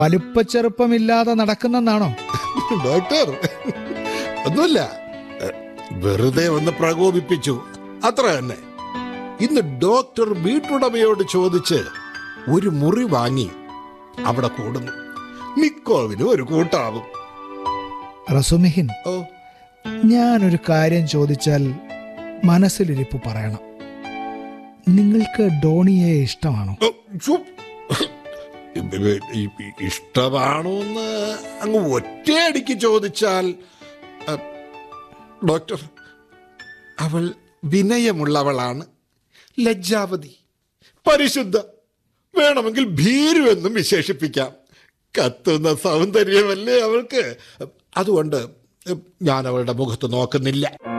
വലുപ്പച്ചെറുപ്പമില്ലാതെ നടക്കുന്നെന്നാണോ doctor ഒന്നുമില്ല A, വെറുതെ ഒന്ന് പ്രകോപിപ്പിച്ചു അത്ര തന്നെ ഇന്ന് ഡോക്ടർ വീട്ടുടമയോട് ചോദിച്ച് ഒരു മുറി വാങ്ങി അവിടെ കൂടുന്നു മിക്കോവിനും ഒരു കൂട്ടാവും റസുമിഹിൻ ഓ ഞാനൊരു കാര്യം ചോദിച്ചാൽ മനസ്സിലിരിപ്പ് പറയണം നിങ്ങൾക്ക് ഡോണിയെ ഇഷ്ടമാണോ ഓ, ഛു. ഈ- ഈ- ഇഷ്ടമാണോന്ന് അങ്ങ് ഒറ്റയടിക്ക് ചോദിച്ചാൽ അ, ഡോക്ടർ അവൾ വിനയമുള്ളവളാണ് ലജ്ജാവതി പരിശുദ്ധ വേണമെങ്കിൽ ഭീരു എന്നും വിശേഷിപ്പിക്കാം കത്തുന്ന സൗന്ദര്യമല്ലേ അവൾക്ക് അതുകൊണ്ട് ഞാൻ അവളുടെ മുഖത്ത് നോക്കുന്നില്ല